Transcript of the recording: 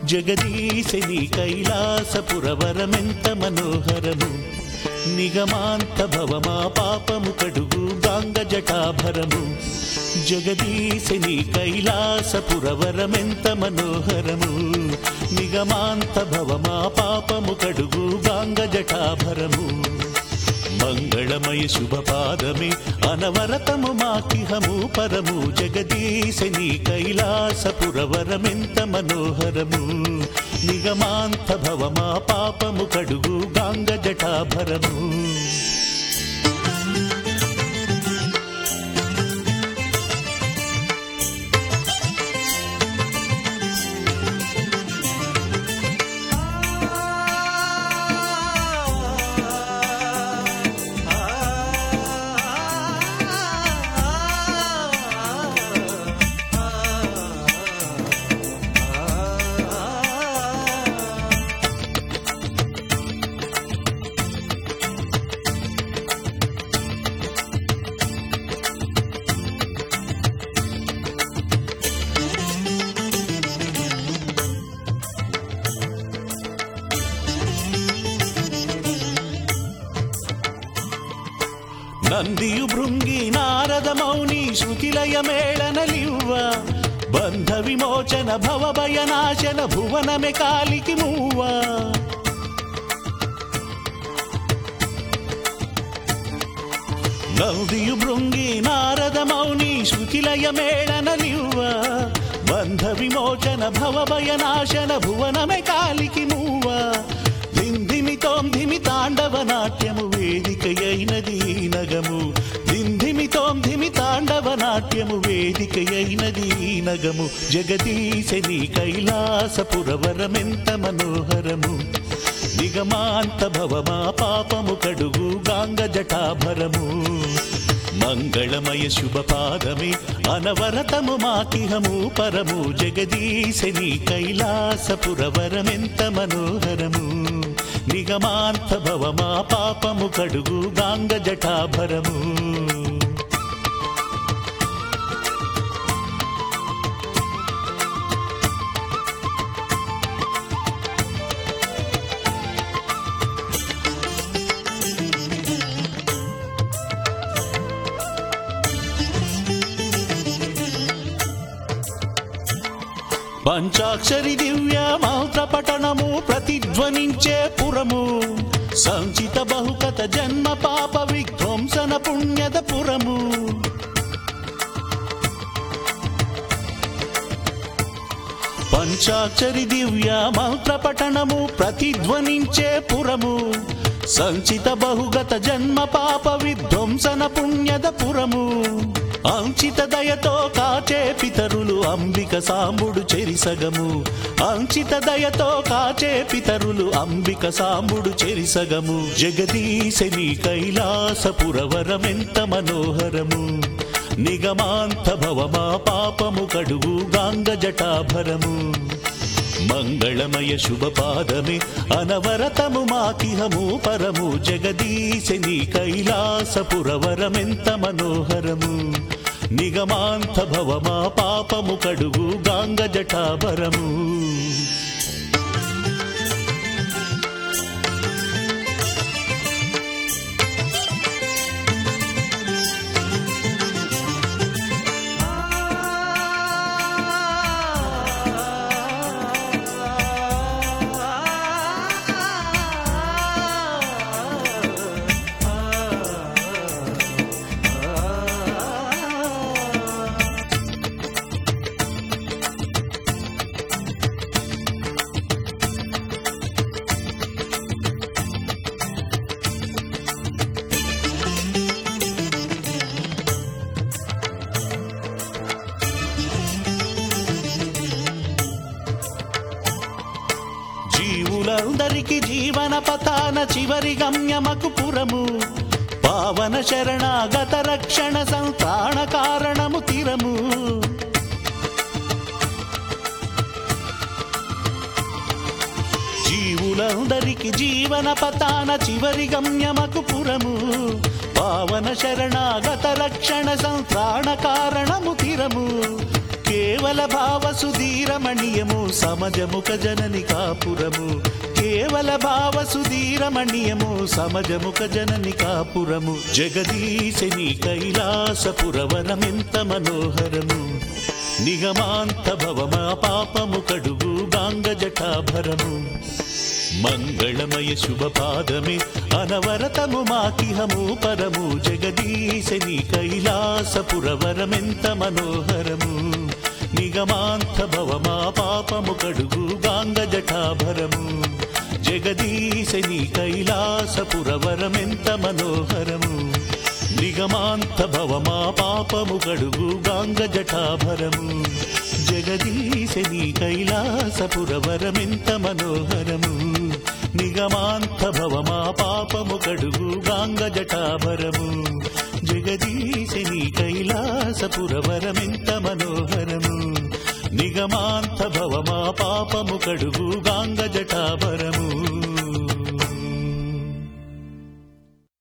జగదీశని కైలాసపురవరమెంత మనోహరము నిగమాంత భవమా పాపము కడుగు గాంగ జటాభరము జగదీశని కైలాసపురవరమెంత మనోహరము నిగమాంత భవమా పాపము కడుగు గాంగ జటాభరము మంగళమయ శుభపాదమే అనవరతము మాకిహము పరము జగదీశని కైలాసపురవరమెంత మనోహరము నిగమాంత భవమా పాపము కడుగు గాంగ జటాభరము ನಂದಿಯು ಭೃಂಗಿ ನಾರದ ಮೌನಿ ಶ್ರುತಿಲಯ ಮೇಳನಲಿವ್ವ ಬಂಧ ವಿಮೋಚನ ಭವ ಭಯನಾಶನ ಭುವನಮೆ ಕಾಲಿಗೆ ಮೂವ ನಂದಿಯು ಭೃಂಗಿ ನಾರದ ಮೌನಿ ಶ್ರುತಿಲಯ ಮೇಳನಲಿವ್ವ ಬಂಧ ವಿಮೋಚನ ಭವ ಭಯನಾಶನ భువనమే కాలికి మూవ దింధిమితోం ధిమి తాండవ నాట్యము వేదికయైనది ఈ నగము దింధిమితోం ధిమి తాండవ నాట్యము వేదికయైనది ఈ నగము జగదీశని కైలాసపురవరమెంత మనోహరము నిగమాంత భవమా పాపము కడుగు గాంగ జటాభరము మంగళమయ శుభపాదమే అనవరతము మాకిహము పరము జగదీశని కైలాసపురవరమెంత మనోహరము నిగమాంత భవమా పాపము కడుగు గాంగ జటాభరము పంచాక్షరి దివ్య మంత్ర పఠనము ప్రతిధ్వనించే పురము సంచిత బహుకత జన్మ పాప విధ్వంసన పుణ్యద పురము పంచాక్షరి దివ్య మంత్ర పఠనము ప్రతిధ్వనించే పురము సంచిత బహుగత జన్మ పాప విధ్వంసన పుణ్యద పురము అంచిత దయతో కాచే పితరులు అంబిక సాంబుడు చెరిసగము అంచిత దయతో కాచే పితరులు అంబిక సాంబుడు చెరిసగము జగదీశని కైలాసపురవరమెంత మనోహరము నిగమాంత భవమా పాపము కడుగు గాంగ జటాభరము మంగళమయ శుభపాదమే అనవరతము మాకిహము పరము జగదీశని కైలాసపురవరమెంత మనోహరము నిగమాంత భవమా పాపము కడుగు గాంగ జటాభరము జీవులందరికి జీవన పతాన చివరి గమ్యమకు పురము పావన శరణాగత రక్షణ సంతాన కారణము తిరము జీవులందరికి జీవన పతాన చివరి గమ్యమకు పురము పావన శరణాగత రక్షణ సంతాన కారణము తిరము కేవల కేవల భావ సుధీరమణియము సమజముఖ జనని కాపురము కేవల భావ సుధీరమణియము సమజముఖ జనని కాపురము జగదీశని కైలాసపురవనమెంత మనోహరము నిగమాంత భవమా పాపము కడుగు గాంగ జటాభరము మంగళమయ శుభపాదమే అనవరతము మాకిహము పరము జగదీశని కైలాసపురవరమెంత మనోహరము నిగమాంత భవమా పాపము కడుగు గాంగ జటాభరము జగదీశని కైలాసపురవరమెంత మనోహరము నిగమాంత భవమా పాపము కడుగు గాంగ జటాభరము జగదీశని కైలాసపురవరమెంత మనోహరము నిగమాంత భవమా పాపము కడుగు గాంగ జటాభరము జగదీశని కైలాసపురవరమెంత మనోహరము నిగమాంత భవమా పాపము కడుగు గాంగ జటాభరము